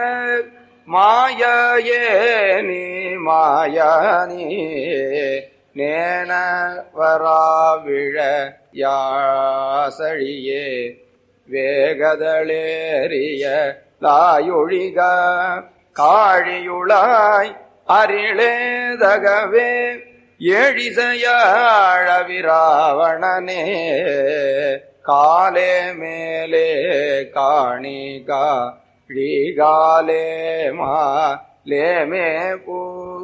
மாயே நீ மாயானி நேன வராவிழ யாசழியே வேகதளேறிய லாயொழிக காழியுளாய் அரிளேதகவே எழிசையாழவிராவணனே காலே மேலே காணிகா ழீகாலே மா லேமே பூ